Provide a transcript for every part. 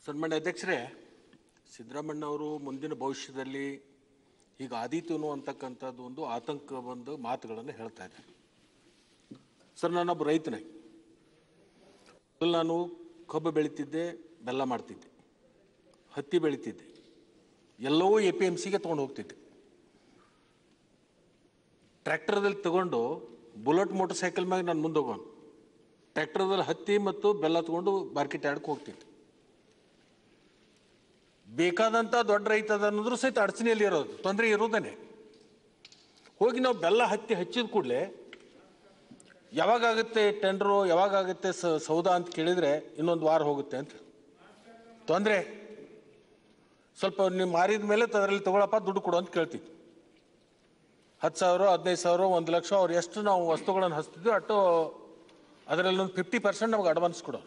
ಸನ್ಮಾನ್ಯ ಅಧ್ಯಕ್ಷರೇ ಸಿದ್ದರಾಮಣ್ಣ ಅವರು ಮುಂದಿನ ಭವಿಷ್ಯದಲ್ಲಿ ಈಗ ಆದೀತನು ಅಂತಕ್ಕಂಥದ್ದು ಒಂದು ಆತಂಕ ಒಂದು ಮಾತುಗಳನ್ನು ಹೇಳ್ತಾ ಇದ್ದಾರೆ ಸರ್ ನಾನೊಬ್ಬ ರೈತನಾಗಿ ಮೊದಲು ನಾನು ಕಬ್ಬು ಬೆಳಿತಿದ್ದೆ ಬೆಲ್ಲ ಮಾಡ್ತಿದ್ದೆ ಹತ್ತಿ ಬೆಳಿತಿದ್ದೆ ಎಲ್ಲವೂ ಎ ಪಿ ಎಮ್ ಸಿಗೆ ತೊಗೊಂಡು ಹೋಗ್ತಿದ್ದೆ ಟ್ರ್ಯಾಕ್ಟರ್ದಲ್ಲಿ ತಗೊಂಡು ಬುಲೆಟ್ ಮೋಟರ್ ಸೈಕಲ್ ಮ್ಯಾಗ ನಾನು ಮುಂದೆ ಹೋಗೋನು ಟ್ರ್ಯಾಕ್ಟರ್ದಲ್ಲಿ ಹತ್ತಿ ಮತ್ತು ಬೆಲ್ಲ ತಗೊಂಡು ಮಾರ್ಕೆಟ್ ಯಾಡಕ್ಕೆ ಹೋಗ್ತಿದ್ದೆ ಬೇಕಾದಂಥ ದೊಡ್ಡ ರೈತ ಅದ ಅನ್ನೋದ್ರು ಸಹಿತ ಅಡಚಣೆಯಲ್ಲಿ ಇರೋದು ತೊಂದರೆ ಇರೋದೇನೆ ಹೋಗಿ ನಾವು ಬೆಲ್ಲ ಹತ್ತಿ ಹಚ್ಚಿದ ಕೂಡಲೇ ಯಾವಾಗ ಆಗುತ್ತೆ ಟೆಂಡ್ರು ಯಾವಾಗ ಆಗುತ್ತೆ ಸ- ಸೌದಾ ಅಂತ ಕೇಳಿದರೆ ಇನ್ನೊಂದು ವಾರ ಹೋಗುತ್ತೆ ಅಂತ ತೊಂದರೆ ಸ್ವಲ್ಪ ನೀವು ಮಾರಿದ ಮೇಲೆ ಅದರಲ್ಲಿ ತಗೊಳಪ್ಪ ದುಡ್ಡು ಕೊಡು ಅಂತ ಕೇಳ್ತೀವಿ ಹತ್ತು ಸಾವಿರ ಹದಿನೈದು ಸಾವಿರ ಒಂದು ಲಕ್ಷ ಅವ್ರು ಎಷ್ಟು ನಾವು ವಸ್ತುಗಳನ್ನು ಹಚ್ತಿದ್ವಿ ಅಟ್ಟು ಅದರಲ್ಲಿ ಒಂದು ಫಿಫ್ಟಿ ಪರ್ಸೆಂಟ್ ನಮ್ಗೆ ಅಡ್ವಾನ್ಸ್ ಕೊಡೋರು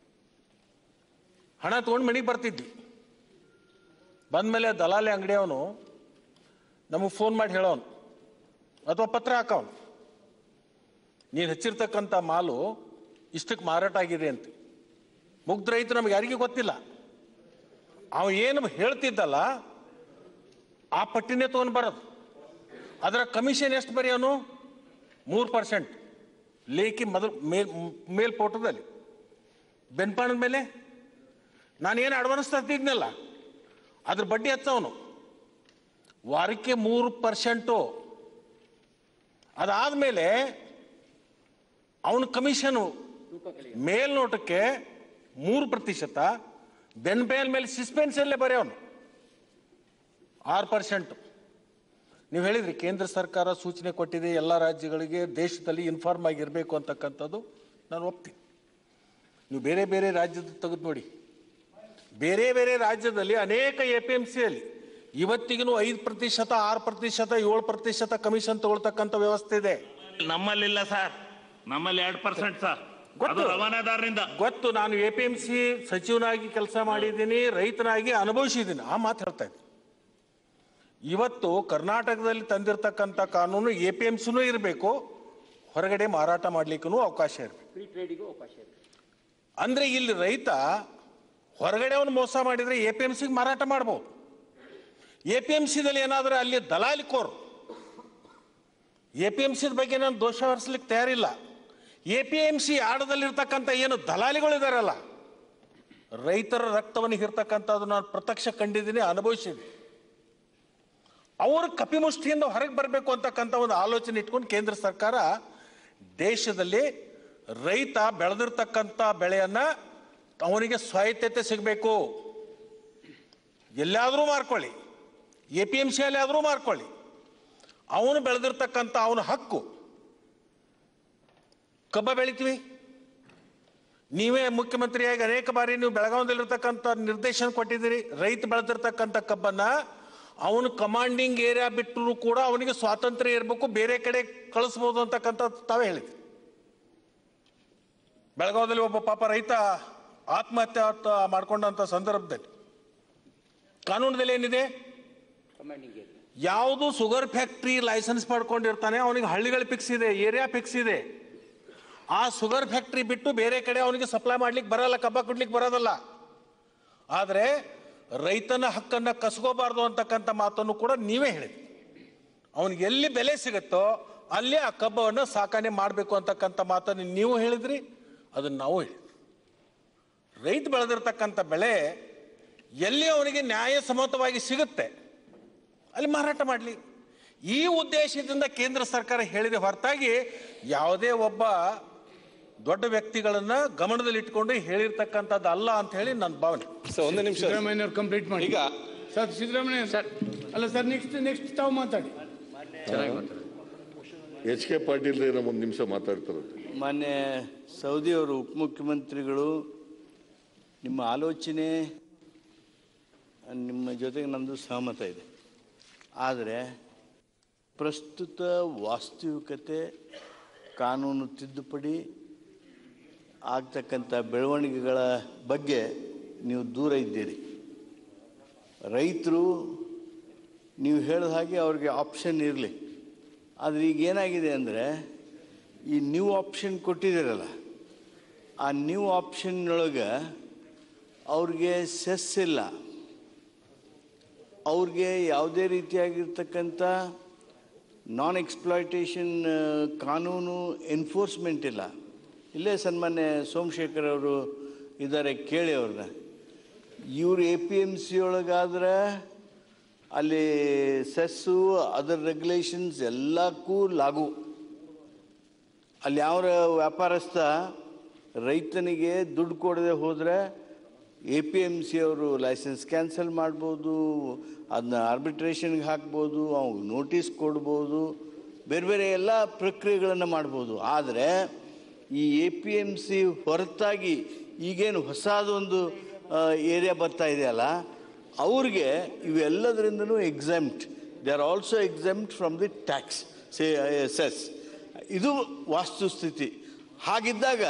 ಹಣ ತೊಗೊಂಡು ಮನೆಗೆ ಬರ್ತಿದ್ವಿ ಬಂದಮೇಲೆ ದಲಾಲಿ ಅಂಗಡಿಯವನು ನಮಗೆ ಫೋನ್ ಮಾಡಿ ಹೇಳೋನು ಅಥವಾ ಪತ್ರ ಹಾಕೋನು ನೀನು ಹಚ್ಚಿರ್ತಕ್ಕಂಥ ಮಾಲು ಇಷ್ಟಕ್ಕೆ ಮಾರಾಟ ಆಗಿದೆ ಅಂತ ಮುಗ್ಧ ರೈತ ನಮ್ಗೆ ಯಾರಿಗೂ ಗೊತ್ತಿಲ್ಲ ಅವ ಏನು ಹೇಳ್ತಿದ್ದಲ್ಲ ಆ ಪಟ್ಟಿನೇ ತೊಗೊಂಡು ಬರೋದು ಅದರ ಕಮಿಷನ್ ಎಷ್ಟು ಬರೆಯೋನು ಮೂರು ಪರ್ಸೆಂಟ್ ಲೇಖಿ ಮೊದಲು ಮೇಲ್ ಮೇಲ್ಪೋಟದಲ್ಲಿ ಬೆನ್ಪಾಣದ ಮೇಲೆ ನಾನೇನು ಅಡ್ವಾನ್ಸ್ ತರ್ತಿದ್ನಲ್ಲ ಅದ್ರ ಬಡ್ಡಿ ಹಚ್ಚವನು ವಾರಕ್ಕೆ ಮೂರು ಪರ್ಸೆಂಟು ಅದಾದಮೇಲೆ ಅವನ ಕಮಿಷನು ಮೇಲ್ನೋಟಕ್ಕೆ ಮೂರು ಪ್ರತಿಶತ ಬೆನ್ ಬೇಲ್ ಮೇಲೆ ಸಿಸ್ಪೆನ್ಸಲ್ಲೇ ಬರೆಯವನು ಆರು ಪರ್ಸೆಂಟು ನೀವು ಹೇಳಿದ್ರಿ ಕೇಂದ್ರ ಸರ್ಕಾರ ಸೂಚನೆ ಕೊಟ್ಟಿದೆ ಎಲ್ಲ ರಾಜ್ಯಗಳಿಗೆ ದೇಶದಲ್ಲಿ ಇನ್ಫಾರ್ಮ್ ಆಗಿರಬೇಕು ಅಂತಕ್ಕಂಥದ್ದು ನಾನು ಒಪ್ತೀನಿ ನೀವು ಬೇರೆ ಬೇರೆ ರಾಜ್ಯದ ತೆಗೆದು ನೋಡಿ ಬೇರೆ ಬೇರೆ ರಾಜ್ಯದಲ್ಲಿ ಅನೇಕ ಎ ಪಿ ಎಂ ಸಿಯಲ್ಲಿ ಇವತ್ತಿಗೂ ಐದು ಪ್ರತಿಶತ ಆರು ಪ್ರತಿಶತ ಏಳು ಪ್ರತಿಶತ ಕಮಿಷನ್ ತಗೊಳ್ತಕ್ಕಂಥ ವ್ಯವಸ್ಥೆ ಇದೆ ನಮ್ಮಲ್ಲಿಲ್ಲ ಸರ್ ನಮ್ಮಲ್ಲಿ ಎರಡು ಪರ್ಸೆಂಟ್ ಸರ್ ಗೊತ್ತು. ಅದು ರವಾನೆದಾರರಿಂದ ಗೊತ್ತು ನಾನು ಎ ಪಿ ಎಂ ಸಿ ಸಚಿವನಾಗಿ ಕೆಲಸ ಮಾಡಿದ್ದೀನಿ ರೈತನಾಗಿ ಅನುಭವಿಸಿದ್ದೀನಿ ಆ ಮಾತು ಹೇಳ್ತಾ ಇದ್ದೀನಿ ಇವತ್ತು ಕರ್ನಾಟಕದಲ್ಲಿ ತಂದಿರತಕ್ಕಂಥ ಕಾನೂನು ಎ ಪಿ ಎಂ ಸಿನೂ ಇರಬೇಕು ಹೊರಗಡೆ ಮಾರಾಟ ಮಾಡ್ಲಿಕ್ಕೂ ಅವಕಾಶ ಇರಬೇಕು ಫ್ರೀ ಟ್ರೇಡಿಗೂ ಅವಕಾಶ ಇದೆ ಅಂದ್ರೆ ಇಲ್ಲಿ ರೈತ ಹೊರಗಡೆ ಅವನು ಮೋಸ ಮಾಡಿದ್ರೆ ಎ ಪಿ ಎಂ ಸಿಗೆ ಮಾರಾಟ ಮಾಡ್ಬೋದು ಎ ಪಿ ಎಂ ಸಿದಲ್ಲಿ ಏನಾದರೂ ಅಲ್ಲಿ ದಲಾಲಿ ಕೋರು ಎ ಪಿ ಎಂ ಸಿದ ಬಗ್ಗೆ ನಾನು ದೋಷ ಹೊರಿಸ್ಲಿಕ್ಕೆ ತಯಾರಿಲ್ಲ ಎ ಪಿ ಎಂ ಸಿ ಆಡದಲ್ಲಿರ್ತಕ್ಕಂಥ ಏನು ದಲಾಲಿಗಳಿದಾರಲ್ಲ ರೈತರ ರಕ್ತವನ್ನು ಹಿರ್ತಕ್ಕಂಥದ್ದು ನಾನು ಪ್ರತ್ಯಕ್ಷ ಕಂಡಿದ್ದೀನಿ ಅನುಭವಿಸಿದ್ದೀನಿ ಅವರು ಕಪಿಮುಷ್ಟಿಯಿಂದ ಹೊರಗೆ ಬರಬೇಕು ಅಂತಕ್ಕಂಥ ಒಂದು ಆಲೋಚನೆ ಇಟ್ಕೊಂಡು ಕೇಂದ್ರ ಸರ್ಕಾರ ದೇಶದಲ್ಲಿ ರೈತ ಬೆಳೆದಿರ್ತಕ್ಕಂಥ ಬೆಳೆಯನ್ನ ಅವನಿಗೆ ಸ್ವಾಯತ್ತತೆ ಸಿಗಬೇಕು ಎಲ್ಲಾದರೂ ಮಾರ್ಕೊಳ್ಳಿ ಎ ಪಿ ಎಂ ಸಿಯಲ್ಲಿ ಆದರೂ ಮಾರ್ಕೊಳ್ಳಿ ಅವನು ಬೆಳೆದಿರ್ತಕ್ಕಂಥ ಅವನ ಹಕ್ಕು ಕಬ್ಬ ಬೆಳಿತೀವಿ ನೀವೇ ಮುಖ್ಯಮಂತ್ರಿಯಾಗಿ ಅನೇಕ ಬಾರಿ ನೀವು ಬೆಳಗಾವದಲ್ಲಿರ್ತಕ್ಕಂಥ ನಿರ್ದೇಶನ ಕೊಟ್ಟಿದ್ದೀರಿ ರೈತ ಬೆಳೆದಿರ್ತಕ್ಕಂಥ ಕಬ್ಬನ್ನ ಅವನು ಕಮಾಂಡಿಂಗ್ ಏರಿಯಾ ಬಿಟ್ಟರು ಕೂಡ ಅವನಿಗೆ ಸ್ವಾತಂತ್ರ್ಯ ಇರಬೇಕು ಬೇರೆ ಕಡೆ ಕಳಿಸ್ಬೋದು ಅಂತಕ್ಕಂಥ ತಾವೇ ಹೇಳಿದ್ರಿ ಬೆಳಗಾವದಲ್ಲಿ ಒಬ್ಬ ಪಾಪ ರೈತ ಆತ್ಮಹತ್ಯೆ ಆತ- ಮಾಡ್ಕೊಂಡಂತ ಸಂದರ್ಭದಲ್ಲಿ ಕಾನೂನದಲ್ಲಿ ಏನಿದೆ ಕಮಾಂಡಿಂಗ್ ಏರಿಯಾ ಯಾವುದು ಶುಗರ್ ಫ್ಯಾಕ್ಟ್ರಿ ಲೈಸೆನ್ಸ್ ಮಾಡ್ಕೊಂಡಿರ್ತಾನೆ ಅವನಿಗೆ ಹಳ್ಳಿಗಳು ಫಿಕ್ಸ್ ಇದೆ ಏರಿಯಾ ಫಿಕ್ಸ್ ಇದೆ ಆ ಶುಗರ್ ಫ್ಯಾಕ್ಟ್ರಿ ಬಿಟ್ಟು ಬೇರೆ ಕಡೆ ಅವನಿಗೆ ಸಪ್ಲೈ ಮಾಡ್ಲಿಕ್ಕೆ ಬರಲ್ಲ ಕಬ್ಬ ಕೊಡ್ಲಿಕ್ಕೆ ಬರೋದಲ್ಲ ಆದರೆ ರೈತನ ಹಕ್ಕನ್ನ ಕಸ್ಕೋಬಾರ್ದು ಅಂತಕ್ಕಂಥ ಮಾತನ್ನು ಕೂಡ ನೀವೇ ಹೇಳಿದ್ರಿ ಅವನಿಗೆ ಎಲ್ಲಿ ಬೆಲೆ ಸಿಗುತ್ತೋ ಅಲ್ಲಿ ಆ ಕಬ್ಬವನ್ನು ಸಾಕಣೆ ಮಾಡಬೇಕು ಅಂತಕ್ಕಂಥ ಮಾತನ್ನು ನೀವು ಹೇಳಿದ್ರಿ ಅದನ್ನು ನಾವು ಹೇಳಿದ್ವಿ ರೈತ ಬೆಳೆದಿರ್ತಕ್ಕಂಥ ಬೆಳೆ ಎಲ್ಲಿ ಅವನಿಗೆ ನ್ಯಾಯಸಮ್ಮತವಾಗಿ ಸಿಗುತ್ತೆ ಅಲ್ಲಿ ಮಾರಾಟ ಮಾಡಲಿ ಈ ಉದ್ದೇಶದಿಂದ ಕೇಂದ್ರ ಸರ್ಕಾರ ಹೇಳಿದೆ ಹೊರತಾಗಿ ಯಾವುದೇ ಒಬ್ಬ ದೊಡ್ಡ ವ್ಯಕ್ತಿಗಳನ್ನ ಗಮನದಲ್ಲಿಟ್ಕೊಂಡು ಹೇಳಿರ್ತಕ್ಕಂಥದ್ದು ಅಲ್ಲ ಅಂತ ಹೇಳಿ ನನ್ನ ಭಾವನೆ ಸರ್ ಒಂದು ನಿಮಿಷ ಸಿದ್ದರಾಮಯ್ಯ ಅವ್ರು ಕಂಪ್ಲೀಟ್ ಮಾಡಿ ಈಗ ಸರ್ ಸಿದ್ದರಾಮಯ್ಯ ಸರ್ ಅಲ್ಲ ಸರ್ ನೆಕ್ಸ್ಟ್ ನೆಕ್ಸ್ಟ್ ತಾವು ಮಾತಾಡಿ ಎಚ್ ಕೆ ಪಾಟೀಲ್ ನಮ್ಮ ಒಂದು ನಿಮಿಷ ಮಾತಾಡ್ತಾರಂತೆ ಮಾನ್ಯ ಸೌದಿಯವರು ಉಪಮುಖ್ಯಮಂತ್ರಿಗಳು ನಿಮ್ಮ ಆಲೋಚನೆ ನಿಮ್ಮ ಜೊತೆಗೆ ನಮ್ಮದು ಸಹಮತ ಇದೆ ಆದರೆ ಪ್ರಸ್ತುತ ವಾಸ್ತವಿಕತೆ ಕಾನೂನು ತಿದ್ದುಪಡಿ ಆಗ್ತಕ್ಕಂಥ ಬೆಳವಣಿಗೆಗಳ ಬಗ್ಗೆ ನೀವು ದೂರ ಇದ್ದೀರಿ ರೈತರು ನೀವು ಹೇಳಿದ ಹಾಗೆ ಅವ್ರಿಗೆ ಆಪ್ಷನ್ ಇರಲಿ ಆದರೆ ಈಗ ಏನಾಗಿದೆ ಅಂದರೆ ಈ ನ್ಯೂ ಆಪ್ಷನ್ ಕೊಟ್ಟಿದ್ದೀರಲ್ಲ ಆ ನ್ಯೂ ಆಪ್ಷನ್ನೊಳಗೆ ಅವ್ರಿಗೆ ಸೆಸ್ ಇಲ್ಲ ಅವ್ರಿಗೆ ಯಾವುದೇ ರೀತಿಯಾಗಿರ್ತಕ್ಕಂಥ ನಾನ್ ಎಕ್ಸ್ಪ್ಲಾಯ್ಟೇಷನ್ ಕಾನೂನು ಎನ್ಫೋರ್ಸ್ಮೆಂಟ್ ಇಲ್ಲ ಇಲ್ಲೇ ಸನ್ಮಾನ್ಯ ಸೋಮಶೇಖರ್ ಅವರು ಇದ್ದಾರೆ ಕೇಳಿ ಅವ್ರನ್ನ ಇವ್ರು ಎ ಪಿ ಎಮ್ ಸಿ ಒಳಗಾದ್ರೆ ಅಲ್ಲಿ ಸೆಸ್ಸು ಅದರ್ ರೆಗ್ಯುಲೇಷನ್ಸ್ ಎಲ್ಲಕ್ಕೂ ಲಾಗು ಅಲ್ಲಿ ಯಾವ ವ್ಯಾಪಾರಸ್ಥ ರೈತನಿಗೆ ದುಡ್ಡು ಕೊಡದೆ ಹೋದರೆ ಎ ಪಿ ಎಮ್ ಸಿ ಅವರು ಲೈಸೆನ್ಸ್ ಕ್ಯಾನ್ಸಲ್ ಮಾಡ್ಬೋದು ಅದನ್ನ ಆರ್ಬಿಟ್ರೇಷನ್ಗೆ ಹಾಕ್ಬೋದು ಅವ್ನಿಗೆ ನೋಟಿಸ್ ಕೊಡ್ಬೋದು ಬೇರೆ ಬೇರೆ ಎಲ್ಲ ಪ್ರಕ್ರಿಯೆಗಳನ್ನು ಮಾಡ್ಬೋದು ಆದರೆ ಈ ಎ ಪಿ ಎಮ್ ಸಿ ಹೊರತಾಗಿ ಈಗೇನು ಹೊಸದೊಂದು ಏರಿಯಾ ಬರ್ತಾ ಇದೆಯಲ್ಲ ಅವ್ರಿಗೆ ಇವೆಲ್ಲದರಿಂದನೂ exempt they are also exempt from the tax say cess ಇದು ವಾಸ್ತುಸ್ಥಿತಿ ಹಾಗಿದ್ದಾಗ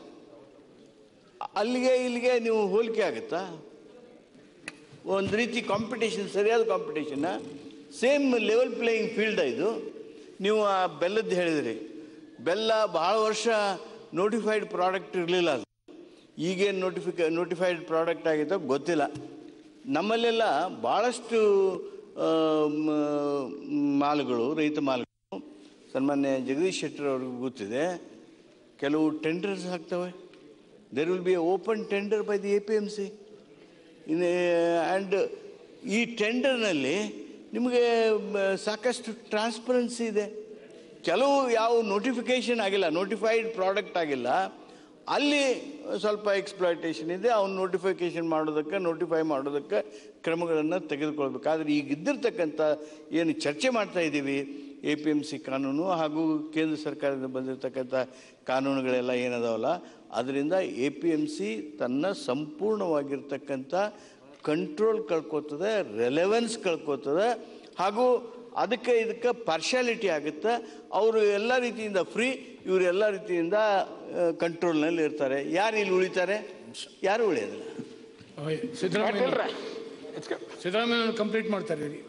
ಅಲ್ಲಿಗೆ ಇಲ್ಲಿಗೆ ನೀವು ಹೋಲಿಕೆ ಆಗುತ್ತಾ ಒಂದು ರೀತಿ ಕಾಂಪಿಟೇಷನ್ ಸರಿಯಾದ ಕಾಂಪಿಟೇಷನ್ನ ಸೇಮ್ ಲೆವೆಲ್ ಪ್ಲೇಯಿಂಗ್ ಫೀಲ್ಡ್ ಇದು ನೀವು ಆ ಬೆಲ್ಲದ್ದು ಹೇಳಿದ್ರಿ ಬೆಲ್ಲ ಭಾಳ ವರ್ಷ ನೋಟಿಫೈಡ್ ಪ್ರಾಡಕ್ಟ್ ಇರಲಿಲ್ಲ ಅದು ಈಗೇನು ನೋಟಿಫಿಕ ನೋಟಿಫೈಡ್ ಪ್ರಾಡಕ್ಟ್ ಆಗಿತ್ತೋ ಗೊತ್ತಿಲ್ಲ ನಮ್ಮಲ್ಲೆಲ್ಲ ಭಾಳಷ್ಟು ಆ, ಮ- ಮಾಲುಗಳು ರೈತ ಮಾಲುಗಳು ಸನ್ಮಾನ್ಯ ಜಗದೀಶ್ ಶೆಟ್ಟರ್ ಅವ್ರಿಗೂ ಗೊತ್ತಿದೆ ಕೆಲವು ಟೆಂಡರ್ಸ್ ಆಗ್ತವೆ there will be a open tender by the A P M C in and ಈ ಟೆಂಡರ್ನಲ್ಲಿ ನಿಮಗೆ ಮ, ಸಾಕಷ್ಟು ಟ್ರಾನ್ಸ್ಪರೆನ್ಸಿ ಇದೆ ಕೆಲವು ಯಾವ ನೋಟಿಫಿಕೇಷನ್ ಆಗಿಲ್ಲ ನೋಟಿಫೈಡ್ ಪ್ರಾಡಕ್ಟ್ ಆಗಿಲ್ಲ ಅಲ್ಲಿ ಸ್ವಲ್ಪ ಎಕ್ಸ್ಪ್ಲಾಯ್ಟೇಷನ್ ಇದೆ ಅವ್ನು ನೋಟಿಫಿಕೇಷನ್ ಮಾಡೋದಕ್ಕೆ ನೋಟಿಫೈ ಮಾಡೋದಕ್ಕೆ ಕ್ರಮಗಳನ್ನು ತೆಗೆದುಕೊಳ್ಬೇಕು ಆದರೆ ಈಗ ಇದ್ದಿರ್ತಕ್ಕಂಥ ಏನು ಚರ್ಚೆ ಮಾಡ್ತಾ ಇದ್ದೀವಿ ಎ ಪಿ ಎಮ್ ಸಿ ಕಾನೂನು ಹಾಗೂ ಕೇಂದ್ರ ಸರ್ಕಾರದಿಂದ ಬಂದಿರತಕ್ಕಂಥ ಕಾನೂನುಗಳೆಲ್ಲ ಏನದಾವಲ್ಲ ಅದರಿಂದ ಎ ಪಿ ಎಮ್ ಸಿ ತನ್ನ ಸಂಪೂರ್ಣವಾಗಿರ್ತಕ್ಕಂಥ ಕಂಟ್ರೋಲ್ ಕಳ್ಕೊತದೆ ರೆಲೆವೆನ್ಸ್ ಕಳ್ಕೊತದೆ ಹಾಗೂ ಅದಕ್ಕೆ ಇದಕ್ಕೆ ಪಾರ್ಶಾಲಿಟಿ ಆಗುತ್ತೆ ಅವರು ಎಲ್ಲ ರೀತಿಯಿಂದ ಫ್ರೀ ಇವರು ಎಲ್ಲ ರೀತಿಯಿಂದ ಕಂಟ್ರೋಲ್ನಲ್ಲಿ ಇರ್ತಾರೆ ಯಾರು ಇಲ್ಲಿ ಉಳಿತಾರೆ ಯಾರು ಉಳಿಯೋದಿಲ್ಲ ಸಿದ್ದರಾಮಯ್ಯ ಸಿದ್ದರಾಮಯ್ಯ ಕಂಪ್ಲೀಟ್ ಮಾಡ್ತಾರೆ ರೀ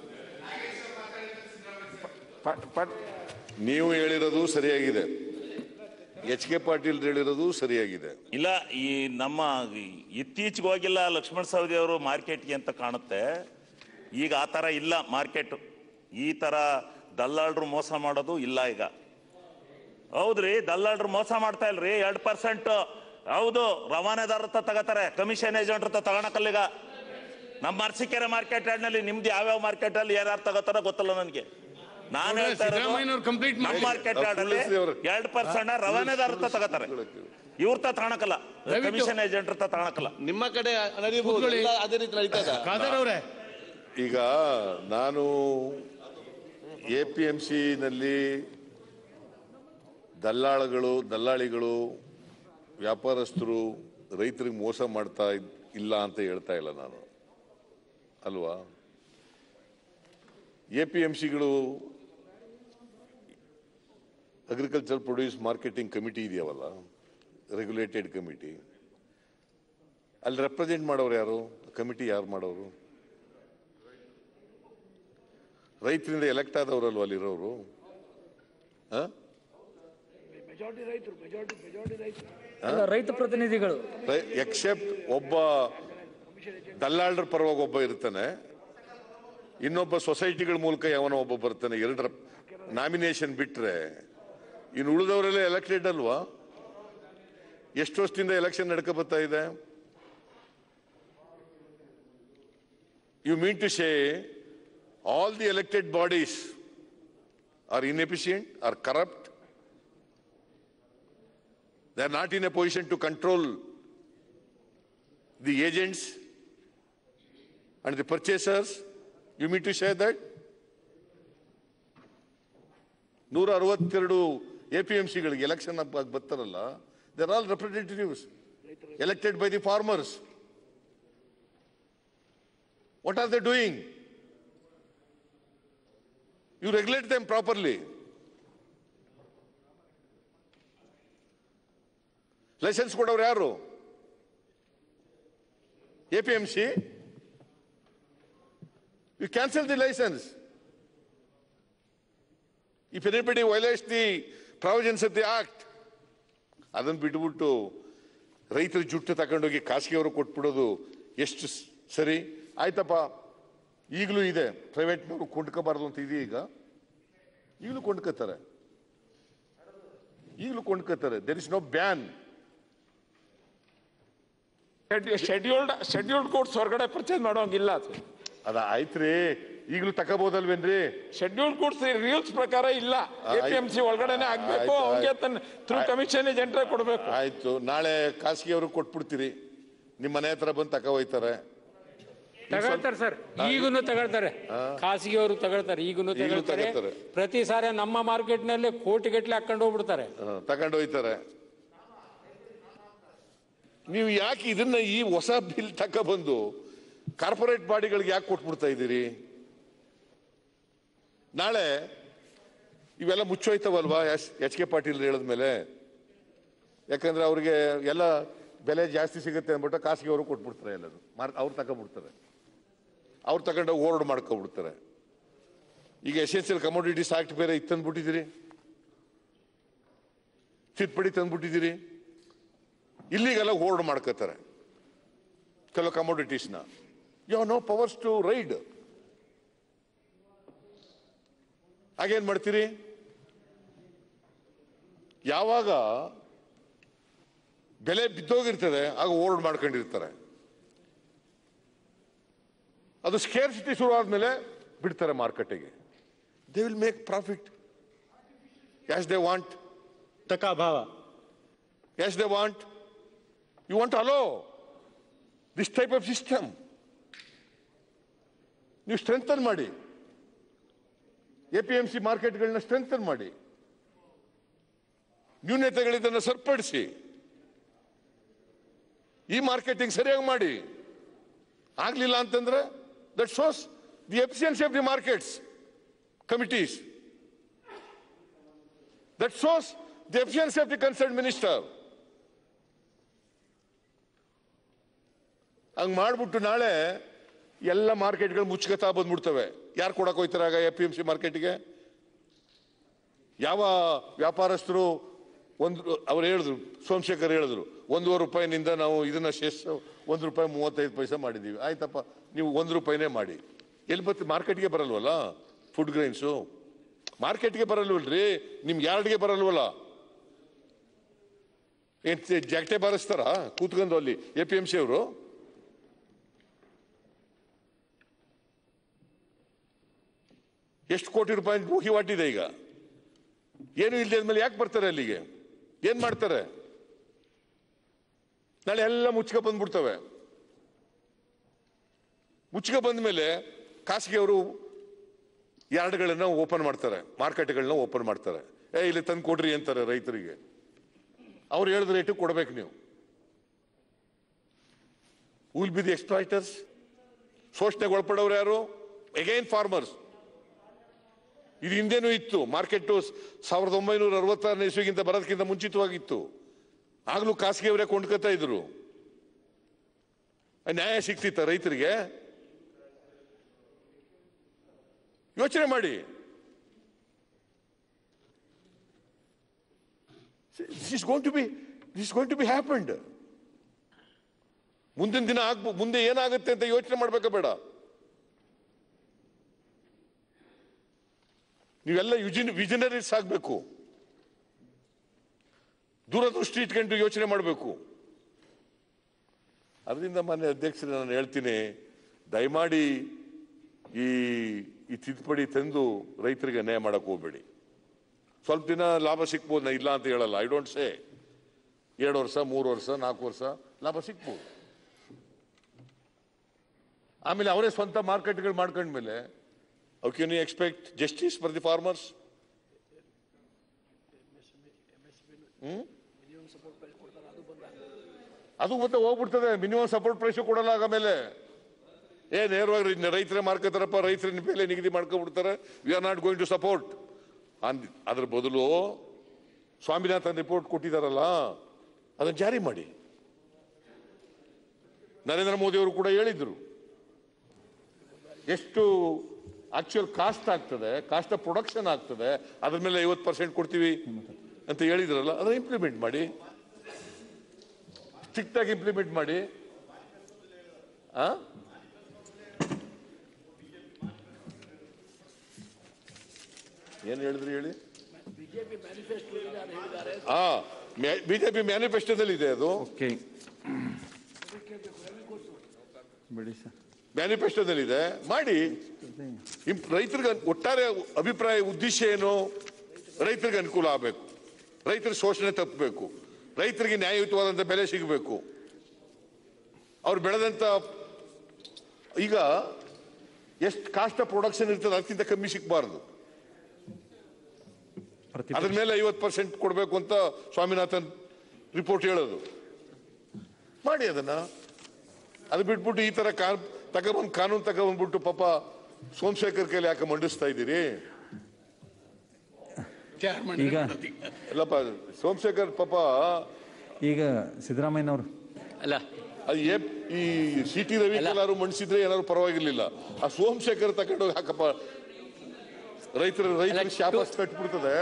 ನೀವು ಹೇಳಿರೋದು ಸರಿಯಾಗಿದೆ ಎಚ್ ಕೆ ಪಾಟೀಲ್ ಹೇಳಿರೋದು ಸರಿಯಾಗಿದೆ ಇಲ್ಲ ಈ ನಮ್ಮ ಇತ್ತೀಚೆಗೆ ಹೋಗಿಲ್ಲ ಲಕ್ಷ್ಮಣ ಸವದಿ ಅವರು ಮಾರ್ಕೆಟ್ಗೆ ಅಂತ ಕಾಣುತ್ತೆ ಈಗ ಆ ಥರ ಇಲ್ಲ ಮಾರ್ಕೆಟ್ ಈ ಥರ ದಲ್ಲಾಳರು ಮೋಸ ಮಾಡೋದು ಇಲ್ಲ ಈಗ ಹೌದ್ರಿ ದಲ್ಲಾಳರು ಮೋಸ ಮಾಡ್ತಾ ಇಲ್ರಿ ಎರಡ್ ಪರ್ಸೆಂಟ್ ಹೌದು ರವಾನೆದಾರ ಹತ್ರ ತಗೋತಾರೆ ಕಮಿಷನ್ ಏಜೆಂಟ್ ಹತ್ರ ತಗೊಳಕಲ್ಲೀಗ ನಮ್ಮ ಅರಸೀಕೆರೆ ಮಾರ್ಕೆಟ್ ನಲ್ಲಿ ನಿಮ್ದು ಯಾವ್ಯಾವ ಮಾರ್ಕೆಟ್ ಅಲ್ಲಿ ಯಾರ್ಯಾರು ತಗೋತಾರೋ ಗೊತ್ತಿಲ್ಲ ನನಗೆ ನಾನು ಹೇಳ್ತಾ ಇರೋದು ಸಿದ್ದರಾಮಯ್ಯನವ್ರು complete ನಮ್ಮ ಮಾಡಿ. ಮಾರ್ಕೆಟ್ ಯಾರ್ಡ್ ಅಲ್ಲಿ ತುಳಸಿ ಅವ್ರೆ. ಎರಡ್ ಪರ್ಸೆಂಟ್ ರವಾನೆದಾರ ಹತ್ರ ತಗೋತಾರೆ ಇವ್ರ ತ ತಗೊಳಕಲ್ಲ ದಯವಿಟ್ಟು- ಕಮಿಷನ್ ಏಜೆಂಟ್ ಹತ್ರ ತಗೊಳಕಲ್ಲ ನಿಮ್ಮ ಕಡೆ ನಡೀಬಹುದು ಕೂತ್ಕೊಳ್ಳಿ. ಎಲ್ಲ ಅದೇ ರೀತಿ ನಡೀತದ ಖಾದರ್ ಅವರೇ ಈಗ ನಾನು ಎ ಪಿ ಎಂ ಸಿನಲ್ಲಿ ದಲ್ಲಾಳಗಳು ದಲ್ಲಾಳಿಗಳು ವ್ಯಾಪಾರಸ್ಥರು ರೈತರಿಗೆ ಮೋಸ ಮಾಡ್ತಾ ಇದ್- ಇಲ್ಲ ಅಂತ ಹೇಳ್ತಾ ಇಲ್ಲ ನಾನು ಅಲ್ವಾ ಎ ಪಿ ಎಂ ಸಿಗಳು ಅಗ್ರಿಕಲ್ಚರ್ ಪ್ರೊಡ್ಯೂಸ್ ಮಾರ್ಕೆಟಿಂಗ್ ಕಮಿಟಿ ಇದೆಯವಲ್ಲ ರೆಗ್ಯುಲೇಟೆಡ್ ಕಮಿಟಿ ಅಲ್ಲಿ ರೆಪ್ರೆಸೆಂಟ್ ಮಾಡೋರು ಯಾರು ಕಮಿಟಿ ಯಾರು ಮಾಡೋರು ರೈತರಿಂದ ಎಲೆಕ್ಟ್ ಆದವರಲ್ವ ಅಲ್ಲಿರೋರು ರೈತ ಪ್ರತಿನಿಧಿಗಳು ಎಕ್ಸೆಪ್ಟ್ ಒಬ್ಬ ದಲ್ಲಾಳರ ಪರವಾಗಿ ಒಬ್ಬ ಇರ್ತಾನೆ ಇನ್ನೊಬ್ಬ ಸೊಸೈಟಿಗಳ ಮೂಲಕ ಯಾವನೋ ಒಬ್ಬ ಬರ್ತಾನೆ ಎರಡರ ನಾಮಿನೇಷನ್ ಬಿಟ್ರೆ ಇನ್ನು ಉಳಿದವರೆಲ್ಲ ಎಲೆಕ್ಟೆಡ್ ಅಲ್ವಾ ಎಷ್ಟು ವರ್ಷದಿಂದ ಎಲೆಕ್ಷನ್ ನಡ್ಕೊ ಬರ್ತಾ ಇದೆ you mean to say all the elected bodies are inefficient or corrupt They are not in a position to control the agents and the purchasers. You mean to say that? ನೂರ ಅರವತ್ತೆರಡು A P M ಸಿಗಳಿಗೆ election ಬರ್ತಾರಲ್ಲ they're all representatives elected by the farmers what are they doing you regulate them properly licence ಕೊಡೋರು ಯಾರು A P M C you cancel the licence if anybody violates the provisions of the act ಅದನ್ನು ಬಿಟ್ಬಿಟ್ಟು ರೈತರ ಜುಟ್ಟು ತಗೊಂಡೋಗಿ ಖಾಸಗಿಯವರು ಕೊಟ್ಬಿಡೋದು ಎಷ್ಟು ಸ್- ಸರಿ ಆಯ್ತಪ್ಪ ಈಗಲೂ ಇದೆ ಪ್ರೈವೇಟ್ನವರು ಕೊಂಡ್ಕೋಬಾರ್ದು ಅಂತ ಇದೆಯಾ ಈಗ ಈಗಲೂ ಕೊಂಡ್ಕೋತಾರೆ ಈಗಲೂ ಕೊಂಡ್ಕೋತಾರೆ there is no ban scheduled scheduled courts ಹೊರಗಡೆ ಪರ್ಚೇಸ್ ಮಾಡೋಂಗಿಲ್ಲ ಅದು ಅದ ಆಯ್ತ್ರಿ ಈಗಲೂ ತಗೋಬೋದಲ್ವೇನ್ರಿ ಶೆಡ್ಯೂಲ್ಡ್ ಕೋರ್ಟ್ಸ್ ರೂಲ್ಸ್ ಪ್ರಕಾರ ಇಲ್ಲ ಎ ಪಿ ಎಂ ಸಿ ಒಳಗಡೆನೆ ಆಗ್ಬೇಕು ಆಯ್ತು, ಅವ್ನಿಗೆ ಆಯ್ತು. ತನ್ನ ಥ್ರೂ ಕಮಿಷನ್ ಏಜೆಂಟ್ರೆ ಕೊಡ್ಬೇಕು ಆಯ್ತು ನಾಳೆ ಖಾಸಗಿ ಅವ್ರಿಗೆ ಕೊಟ್ಬಿಡ್ತೀರಿ ನಿಮ್ಮ ಮನೆ ಹತ್ರ ಬಂದು ತಗೋ ಹೋಯ್ತಾರೆ ತಗೊಳ್ತಾರೆ ಸರ್ ಈಗೂನು ತಗೊಳ್ತಾರೆ ಖಾಸಗಿ ಅವರು ತಗೊಳ್ತಾರೆ ಈಗೂನು ಈಗ್ಲೂ ತಗೊಳ್ತಾರೆ ತಗೊಳ್ತಾರೆ. ಪ್ರತಿ ಸಾರಿ ನಮ್ಮ ಮಾರ್ಕೆಟ್ ನಲ್ಲಿ ಕೋಟಿ ಗಟ್ಟಲೆ ಹಾಕೊಂಡು ಹೋಗ್ಬಿಡ್ತಾರೆ ಹ, ತಗೊಂಡು ಹೋಯ್ತಾರೆ ನೀವು ಯಾಕೆ ಇದನ್ನ ಈ ಹೊಸ ಬಿಲ್ ತಗೊಬಂದು ಕಾರ್ಪೊರೇಟ್ ಬಾಡಿಗಳಿಗೆ ಯಾಕೆ ಕೊಟ್ಬಿಡ್ತಾ ಇದ್ದೀರಿ ನಾಳೆ ಇವೆಲ್ಲ ಮುಚ್ಚೋಯ್ತವಲ್ವಾ ಎಸ್ ಎಚ್ ಕೆ ಪಾಟೀಲ್ ಹೇಳಿದ್ಮೇಲೆ ಯಾಕಂದ್ರೆ ಅವ್ರಿಗೆ ಎಲ್ಲ ಬೆಲೆ ಜಾಸ್ತಿ ಸಿಗುತ್ತೆ ಅಂದ್ಬಿಟ್ಟು ಖಾಸಗಿ ಅವರು ಕೊಟ್ಬಿಡ್ತಾರೆ ಎಲ್ಲದು ಮಾರ್ ಅವ್ರು ತಗೊಂಡ್ಬಿಡ್ತಾರೆ ಅವ್ರು ತಗೊಂಡು ಓರ್ಡ್ ಮಾಡ್ಕೊಬಿಡ್ತಾರೆ ಈಗ ಎಸೆನ್ಸಿಯಲ್ ಕಮೋಡಿಟೀಸ್ ಆಕ್ಟ್ ಬೇರೆ ಇತ್ತಂದ್ಬಿಟ್ಟಿದ್ದೀರಿ ತಿದ್ದುಪಡಿ ತಂದ್ಬಿಟ್ಟಿದ್ದೀರಿ ಇಲ್ಲಿಗೆಲ್ಲ ಹೋರ್ಡ್ ಮಾಡ್ಕೋತಾರೆ ಕೆಲವು ಕಮೋಡಿಟೀಸ್ನ you know powers to raid ಹಾಗೇನ್ ಮಾಡ್ತೀರಿ ಯಾವಾಗ ಬೆಲೆ ಬಿದ್ದೋಗಿರ್ತದೆ ಆಗ ಹೋರ್ಡ್ ಮಾಡ್ಕೊಂಡಿರ್ತಾರೆ ಅದು ಸ್ಕೇರ್ಸಿಟಿ ಶುರು ಆದ್ಮೇಲೆ ಬಿಡ್ತಾರೆ ಮಾರ್ಕೆಟಿಗೆ they will make profit as they want ತಕಾಭಾವ Yes, they want. You want to allow this type of system. ನೀವು ಸ್ಟ್ರೆಂಥನ್ ಮಾಡಿ ಎ ಪಿ ಎಂ ಸಿ ಮಾರ್ಕೆಟ್ಗಳನ್ನ ಸ್ಟ್ರೆಂಥನ್ ಮಾಡಿ ನ್ಯೂನತೆಗಳಿದ್ದನ್ನು ಸರಿಪಡಿಸಿ ಈ ಮಾರ್ಕೆಟಿಂಗ್ ಸರಿಯಾಗಿ ಮಾಡಿ ಆಗ್ಲಿಲ್ಲ ಅಂತಂದ್ರೆ that shows the efficiency of the markets committees that shows the efficiency of the concern minister ಹಂಗ್ ಮಾಡ್ಬಿಟ್ಟು ನಾಳೆ ಎಲ್ಲ ಮಾರ್ಕೆಟ್ಗಳು ಮುಚ್ಕತಾ ಬಂದ್ಬಿಡ್ತವೆ ಯಾರು ಕೊಡಕ್ ಹೋಯ್ತಾರೆ ಆಗ ಎಫ್ ಪಿ ಎಂ ಸಿ ಮಾರ್ಕೆಟ್ಗೆ ಯಾವ ವ್ಯಾಪಾರಸ್ಥರು ಒಂದು ಅವ್ರು ಹೇಳಿದ್ರು ಸೋಮಶೇಖರ್ ಹೇಳಿದ್ರು ಒಂದೂವರೆ ರೂಪಾಯಿನಿಂದ ನಾವು ಇದನ್ನ ಶೇಷ ಒಂದು ರೂಪಾಯಿ ಮೂವತ್ತೈದು ಪೈಸೆ ಮಾಡಿದೀವಿ ಆಯ್ತಪ್ಪ ನೀವು ಒಂದು ರೂಪಾಯಿನೇ ಮಾಡಿ ಎಲ್ಲಿ ಬತ್ತು ಮಾರ್ಕೆಟ್ಗೆ ಬರಲ್ವಲ್ಲ ಫುಡ್ ಗ್ರೈನ್ಸು ಮಾರ್ಕೆಟ್ಗೆ ಬರಲ್ವಲ್ರಿ ನಿಮ್ಗೆ ಯಾರ್ಡ್ಗೆ ಬರಲ್ವಲ್ಲ ಏನ್ ಜಾಗಟೆ ಬಾರಿಸ್ತಾರ ಕೂತ್ಕೊಂಡು ಅಲ್ಲಿ ಎ ಪಿ ಎಂ ಸಿ ಅವರು ಎಷ್ಟು ಕೋಟಿ ರೂಪಾಯಿ ವಹಿವಾಟಿದೆ ಈಗ ಏನು ಇಲ್ಲದೆ ಆದ್ಮೇಲೆ ಯಾಕೆ ಬರ್ತಾರೆ ಅಲ್ಲಿಗೆ ಏನ್ ಮಾಡ್ತಾರೆ ನಾಳೆ ಎಲ್ಲ ಮುಚ್ಕ ಬಂದ್ಬಿಡ್ತವೆ ಮುಚ್ಕ ಬಂದ್ಮೇಲೆ ಖಾಸಗಿಯವರು ಯಾರ್ಡ್ಗಳನ್ನ ಓಪನ್ ಮಾಡ್ತಾರೆ ಮಾರ್ಕೆಟ್ಗಳನ್ನ ಓಪನ್ ಮಾಡ್ತಾರೆ ಏ ಇಲ್ಲಿ ತಂದು ಕೊಡ್ರಿ ಅಂತಾರೆ ರೈತರಿಗೆ ಅವ್ರು ಹೇಳಿದ ರೇಟು ಕೊಡ್ಬೇಕು ನೀವು ವಿಲ್ ಬಿ ದಿ ಎಕ್ಸ್ಪ್ಲಾಯ್ಟರ್ಸ್ ಶೋಷಣೆಗೆ ಒಳಪಡೋರು ಯಾರು ಅಗೈನ್ ಫಾರ್ಮರ್ಸ್ ಇದು ಹಿಂದೆನೂ ಇತ್ತು ಮಾರ್ಕೆಟ್ ಸಾವಿರದ ಒಂಬೈನೂರ ಅರವತ್ತಾರನೇ ಇಸ್ವಿಗಿಂತ ಬರೋದಕ್ಕಿಂತ ಮುಂಚಿತವಾಗಿತ್ತು ಆಗ್ಲೂ ಖಾಸಗಿಯವರೇ ಕೊಂಡ್ಕೊತಾ ಇದ್ರು ನ್ಯಾಯ ಸಿಕ್ತಿತ್ತ ರೈತರಿಗೆ ಯೋಚನೆ ಮಾಡಿ this going to be this going to be happened ಮುಂದಿನ ದಿನ ಆಗ್ಬೋ ಮುಂದೆ ಏನಾಗುತ್ತೆ ಅಂತ ಯೋಚನೆ ಮಾಡ್ಬೇಕಾ ಬೇಡ ನೀವೆಲ್ಲ ಯುಜಿನ್ ವಿಜನರೀಸ್ ಆಗಬೇಕು ದೂರದೃಷ್ಟಿ ಇಟ್ಕೊಂಡು ಯೋಚನೆ ಮಾಡಬೇಕು ಅದರಿಂದ ಮಾನ್ಯ ಅಧ್ಯಕ್ಷರು ನಾನು ಹೇಳ್ತೀನಿ ದಯಮಾಡಿ ಈ ಈ ತಿದ್ದುಪಡಿ ತಂದು ರೈತರಿಗೆ ಅನ್ಯಾಯ ಮಾಡಕ್ ಹೋಗ್ಬೇಡಿ ಸ್ವಲ್ಪ ದಿನ ಲಾಭ ಸಿಕ್ಬೋದು ನಾ ಇಲ್ಲ ಅಂತ ಹೇಳಲ್ಲ ಐ ಡೋಂಟ್ ಸೇ ಎರಡು ವರ್ಷ ಮೂರು ವರ್ಷ ನಾಲ್ಕು ವರ್ಷ ಲಾಭ ಸಿಕ್ಬೋದು ಆಮೇಲೆ ಅವರೇ ಸ್ವಂತ ಮಾರ್ಕೆಟ್ಗಳು ಮಾಡ್ಕೊಂಡ್ಮೇಲೆ how can you expect justice for the farmers ಅದು ಮತ್ತೆ ಹೋಗ್ಬಿಡ್ತದೆ ಮಿನಿಮಮ್ ಸಪೋರ್ಟ್ ಪ್ರೈಸ್ ಕೊಡಲ್ಲ ಆಮೇಲೆ ಏ ನೇರವಾಗಿ ರೈತರೇ ಮಾರ್ಕೋತಾರಪ್ಪ ರೈತರ ಬೆಲೆ ನಿಗದಿ ಮಾಡ್ಕೊಂಡ್ಬಿಡ್ತಾರೆ we are not going to support ಅದ್ರ ಬದಲು ಸ್ವಾಮಿನಾಥನ್ ರಿಪೋರ್ಟ್ ಕೊಟ್ಟಿದಾರಲ್ಲ ಅದನ್ನ ಜಾರಿ ಮಾಡಿ ನರೇಂದ್ರ ಮೋದಿ ಅವರು ಕೂಡ ಹೇಳಿದ್ರು ಎಷ್ಟು ಆಕ್ಚುಯಲ್ ಕಾಸ್ಟ್ ಆಗ್ತದೆ ಕಾಸ್ಟ್ ಆಫ್ ಪ್ರೊಡಕ್ಷನ್ ಆಗ್ತದೆ ಅದ್ರ ಮೇಲೆ ಐವತ್ತು ಪರ್ಸೆಂಟ್ ಕೊಡ್ತೀವಿ ಅಂತ ಹೇಳಿದ್ರಲ್ಲ ಅದನ್ನ ಇಂಪ್ಲಿಮೆಂಟ್ ಮಾಡಿ ಸ್ಟ್ರಿಕ್ಟ್ ಆಗಿ ಇಂಪ್ಲಿಮೆಂಟ್ ಮಾಡಿ ಆ? ಏನ್ ಹೇಳಿದ್ರಿ ಹೇಳಿ ಹಾ ಬಿಜೆಪಿ ಮ್ಯಾನಿಫೆಸ್ಟೋದಲ್ಲಿ ಇದೆ ಅದು ಓಕೆ ಬಿಡಿ ಸರ್ ಮ್ಯಾನಿಫೆಸ್ಟೋದಲ್ಲಿ ಇದೆ ಮಾಡಿ ಇಮ್- ರೈತರಿಗೆ ಒಟ್ಟಾರೆ ಅಭಿಪ್ರಾಯ ಉದ್ದೇಶ ಏನು ರೈತರಿಗೆ ಅನುಕೂಲ ಆಗಬೇಕು ರೈತರ ಶೋಷಣೆ ತಪ್ಪಬೇಕು ರೈತರಿಗೆ ನ್ಯಾಯಯುತವಾದಂಥ ಬೆಲೆ ಸಿಗಬೇಕು ಅವ್ರು ಬೆಳೆದಂತ ಈಗ ಎಷ್ಟು ಕಾಸ್ಟ್ ಆಫ್ ಪ್ರೊಡಕ್ಷನ್ ಇರ್ತದೆ ಅದಕ್ಕಿಂತ ಕಮ್ಮಿ ಸಿಗಬಾರ್ದು ಅದ್ರ ಮೇಲೆ ಐವತ್ತು ಪರ್ಸೆಂಟ್ ಕೊಡಬೇಕು ಅಂತ ಸ್ವಾಮಿನಾಥನ್ ರಿಪೋರ್ಟ್ ಹೇಳೋದು ಮಾಡಿ ಅದನ್ನ ಅದು ಬಿಟ್ಬಿಟ್ಟು ಈ ತರ ಕಾ ತಗೊಬಂದು ಕಾನೂನು ತಗೊಬಂದ್ಬಿಟ್ಟು ಪಾಪ ಸೋಮಶೇಖರ್ ಕೈಲಿ ಯಾಕೆ ಮಂಡಿಸ್ತಾ ಇದ್ದೀರಿ ಈಗ ಇಲ್ಲಪ್ಪ ಸೋಮಶೇಖರ್ ಪಾಪ ಈಗ ಸಿದ್ದರಾಮಯ್ಯನವರು ಅಲ್ಲ ಅದು ಏ ಈ ಸಿ ಟಿ ರವಿ ಎಲ್ಲಾರು ಮಂಡಿಸಿದ್ರೆ ಏನಾದ್ರು ಪರವಾಗಿರ್ಲಿಲ್ಲ ಆ ಸೋಮಶೇಖರ್ ತಗೊಂಡೋಗಿ ಹಾಕಪ್ಪ ರೈತರ ರೈತರ ಶಾಪ ತಟ್ಬಿಡ್ತದೆ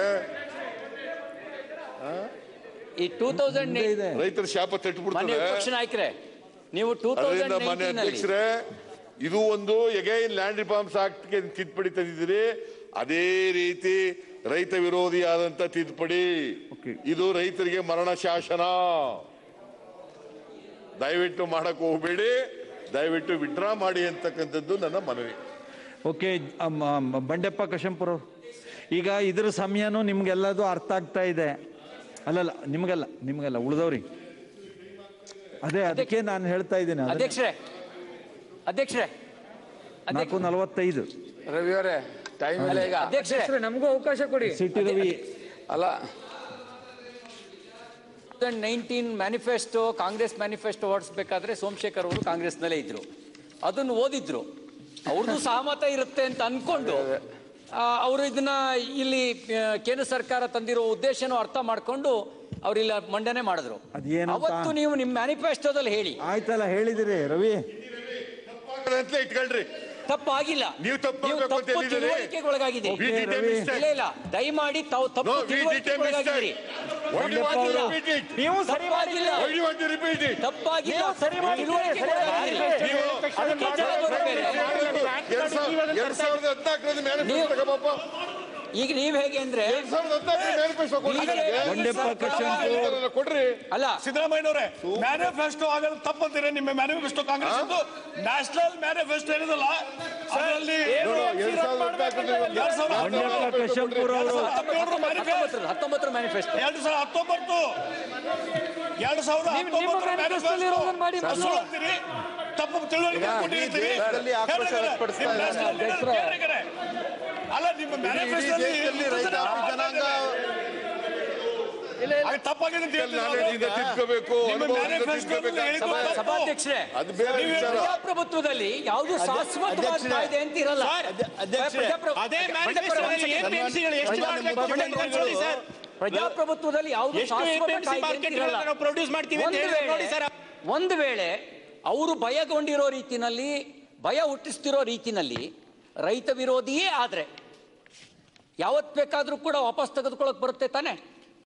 ಈ ಟೂ ತೌಸಂಡ್ ಇದೆ ರೈತರ ಶಾಪ ಮಾನ್ಯ ತಟ್ಬಿಡ್ತದೆ ವಿಪಕ್ಷ ನಾಯಕರೇ ನೀವು ಟೂ ಅದರಿಂದ ತೌಸಂಡ್ ಮಾನ್ಯ ಅಧ್ಯಕ್ಷರೇ ಇದು ಒಂದು ಎಗೈನ್ ಲ್ಯಾಂಡ್ ರಿಫಾರ್ಮ್ಸ್ ಆಕ್ಟ್ ಗೆ ತಿದ್ದುಪಡಿ ತಂದಿದ್ದೀರಿ ಅದೇ ರೀತಿ ರೈತ ವಿರೋಧಿಯಾದಂತ ತಿದ್ದುಪಡಿ Okay. ಇದು ರೈತರಿಗೆ ಮರಣ ಶಾಸನ ದಯವಿಟ್ಟು ಮಾಡಕ್ ಹೋಗಬೇಡಿ ದಯವಿಟ್ಟು ವಿಡ್ರಾ ಮಾಡಿ ಅಂತಕ್ಕಂಥದ್ದು ನನ್ನ ಮನವಿ ಓಕೆ ಅಮ್- ಅಮ್- ಬಂಡೆಪ್ಪ ಕಶಂಪುರ ಅವ್ರು. ಈಗ ಇದ್ರ ಸಮಯನೂ ನಿಮ್ಗೆಲ್ಲದು ಅರ್ಥ ಆಗ್ತಾ ಇದೆ ಅಲ್ಲಲ್ಲ ನಿಮ್ಗಲ್ಲ ನಿಮ್ಗಲ್ಲ ಉಳ್ದವ್ರಿ ಅದೇ ಅದಕ್ಕೆ ನಾನು ಹೇಳ್ತಾ ಇದ್ದೀನಿ ಅದನ್ನೇ. ಅಧ್ಯಕ್ಷರೇ ಅಧ್ಯಕ್ಷರೇ ನಾಲ್ಕು ನಲವತ್ತೈದು ರವಿ ಅವರೇ ಟೈಮ್ ಇಲ್ಲ ಈಗ ಅಧ್ಯಕ್ಷರೇ ಅಧ್ಯಕ್ಷರೇ, ನಮಗೂ ಅವಕಾಶ ಕೊಡಿ C T Ravi nineteen manifesto Congress manifesto ಹೊರಡಿಸ್ಬೇಕಾದ್ರೆ ಸೋಮಶೇಖರ್ ಅವರು ಕಾಂಗ್ರೆಸ್ನಲ್ಲೇ ಇದ್ರು ಅದನ್ನು ಓದಿದ್ರು ಅವ್ರದ್ದು ಸಹಮತ ಇರುತ್ತೆ ಅಂತ ಅನ್ಕೊಂಡು ಅವರು ಇದನ್ನ ಇಲ್ಲಿ ಆ, ಕೇಂದ್ರ ಸರ್ಕಾರ ತಂದಿರೋ ಉದ್ದೇಶನೂ ಅರ್ಥ ಮಾಡ್ಕೊಂಡು ಅವ್ರಿಲ್ಲ ಮಂಡನೆ ಮಾಡಿದ್ರು ಅದೇನಂತ? ಅವತ್ತು ನೀವು ನಿಮ್ಮ ಮ್ಯಾನಿಫೆಸ್ಟೋದಲ್ಲಿ ಹೇಳಿ ಆಯ್ತಲ್ಲ ಹೇಳಿದಿರಿ ರವಿ ಅಂತಲೇ ಇಟ್ಕೊಳ್ರಿ ತಪ್ಪಾಗಿಲ್ಲ ನೀವು ತಪ್ಪು ನೀವು ಮಾಡ್ಬೇಕು ಅಂತ ತಪ್ಪು ಹೇಳಿದ್ದೀರಿ. ತಿಳುವಳಿಕೆಗೆ ಒಳಗಾಗಿದೆ We did a Ravi. mistake. ಇಲ್ಲ ಇಲ್ಲ ದಯಮಾಡಿ ತಾವು No, ತಪ್ಪು we did a ತಿಳುವಳಿಕೆಗೆ mistake. ಒಳಗಾಗಿದ್ದೀರಿ Why do you want to ತಪ್ಪಾಗಿಲ್ಲ. repeat it? ನೀವು ಸರಿ ಮಾಡಿಲ್ಲ Why do you want to repeat it? ತಪ್ಪಾಗಿಲ್ಲ ತಿಳುವಳಿಕೆಗೆ ಒಳಗಾಗಿದ್ದೀರಿ. ನೀವು ಅದಕ್ಕೆ ಜವಾಬ್ದಾರಿ ಬೇರೆ. ಎರಡ್ ಸಾವಿರದ ಎರಡ್ ಸಾವಿರದ ಹದಿನಾಲ್ಕರಲ್ಲಿ ಮ್ಯಾನಿಫೆಸ್ಟೋ ತಗೋಪ್ಪ ಈಗ ನೀವ್ ಹೇಗೆ ಅಂದ್ರೆ ಎರಡ್ ಸಾವಿರದ ಹದಿನಾಲ್ಕರಲ್ಲಿ ಮ್ಯಾನಿಫೆಸ್ಟೋ ಬಂಡೆಪ್ಪ ಕಶಂಪುರ ಕೊಡ್ರಿ ಅಲ್ಲ ಸಿದ್ದರಾಮಯ್ಯನವರೇ ಮ್ಯಾನಿಫೆಸ್ಟೋ ಆಗಲ್ಲ ತಪ್ಪಂತೀರ ನಿಮ್ಮ ಮ್ಯಾನಿಫೆಸ್ಟೋ ಕಾಂಗ್ರೆಸ್ ನ್ಯಾಷನಲ್ ಮ್ಯಾನಿಫೆಸ್ಟೋ ಏನಿದಲ್ಲ ಅದರಲ್ಲಿ ಎರಡ್ ಸಾವಿರದ ಹದಿನಾಲ್ಕರಲ್ಲಿ ಎರಡ್ ಸಾವಿರದ ಬಂಡೆಪ್ಪ ಕಶಂಪುರ ಅವರು ಹದಿನೇಳರ manifesto. ಹತ್ತೊಂಬತ್ತರ ಹತ್ತೊಂಬತ್ತರ ಮ್ಯಾನಿಫೆಸ್ಟೋ ಎರಡು ಸಾವಿರದ ಹತ್ತೊಂಬತ್ತು ಎರಡು ಸಾವಿರದ ನಿಮ್ಮ- ನಿಮ್ಮ ಹತ್ತೊಂಬತ್ತರ manifesto ಅಲ್ಲಿ ಇರೋದನ್ನ ಮಾಡಿ manifesto. ಮೊದಲು. ಸುಳ್ಳು ಅಂತೀರಿ? ತಪ್ಪು ತಿಳುವಳಿಕೆ ಕೊಟ್ಟಿರ್ತೀರಿ. ದೇಶದಲ್ಲಿ ಆಕ್ರೋಶ ಹೇಳ್ರಿ, ವ್ಯಕ್ತಪಡಿಸ್ತಾ ನಿಮ್ಮ ಇದ್ದಾರೆ. national leader ಕೇಳ್ರಿ ಕರೆ. ಅಲ್ಲ ನಿಮ್ಮ manifesto ಅಲ್ಲಿ ಆಗ ತಪ್ಪಾಗಿದೆ ಅಂತ ಹೇಳ್ತೀರಿ ನಾಳೆ ನಾವು. ನಿಂದ ತಿದ್ಕೋಬೇಕು ನಿಮ್ಮ ಅನುಭವದಿಂದ manifesto ಅಲ್ಲಿ ತಿದ್ಕೋಬೇಕು. ಹೇಳಿದ್ದು ತಪ್ಪು. ಸಭಾಧ್ಯಕ್ಷರೇ ಅದು ಬೇರೆ ವಿಚಾರ ಪ್ರಜಾಪ್ರಭುತ್ವದಲ್ಲಿ ಯಾವುದು ಶಾಶ್ವತವಾದ ಅಧ್ಯಕ್ಷರೇ, ಕಾಯ್ದೆ ಅಂತ ಇರಲ್ಲ ಅಧ್ಯ- ಅಧ್ಯಕ್ಷರೇ, ಪ್ರಜಾಪ್ರಭು- ಪ್ರಜಾಪ್ರಭು- ಪ್ರಜಾಪ್ರಭುತ್ವದಲ್ಲಿ ಯಾವುದು ಶಾಶ್ವತ ಕಾಯ್ದೆ ಅಂತ ಇರಲ್ಲ. ಒಂದು ವೇಳೆ- ಒಂದು ವೇಳೆ ಅವರು ಭಯಗೊಂಡಿರೋ ರೀತಿನಲ್ಲಿ ಭಯ ಹುಟ್ಟಿಸ್ತಿರೋ ರೀತಿನಲ್ಲಿ ರೈತ ವಿರೋಧಿಯೇ ಆದ್ರೆ ಯಾವತ್ ಬೇಕಾದ್ರೂ ಕೂಡ ವಾಪಸ್ ತೆಗೆದುಕೊಳ್ಳಕ್ ಬರುತ್ತೆ ತಾನೆ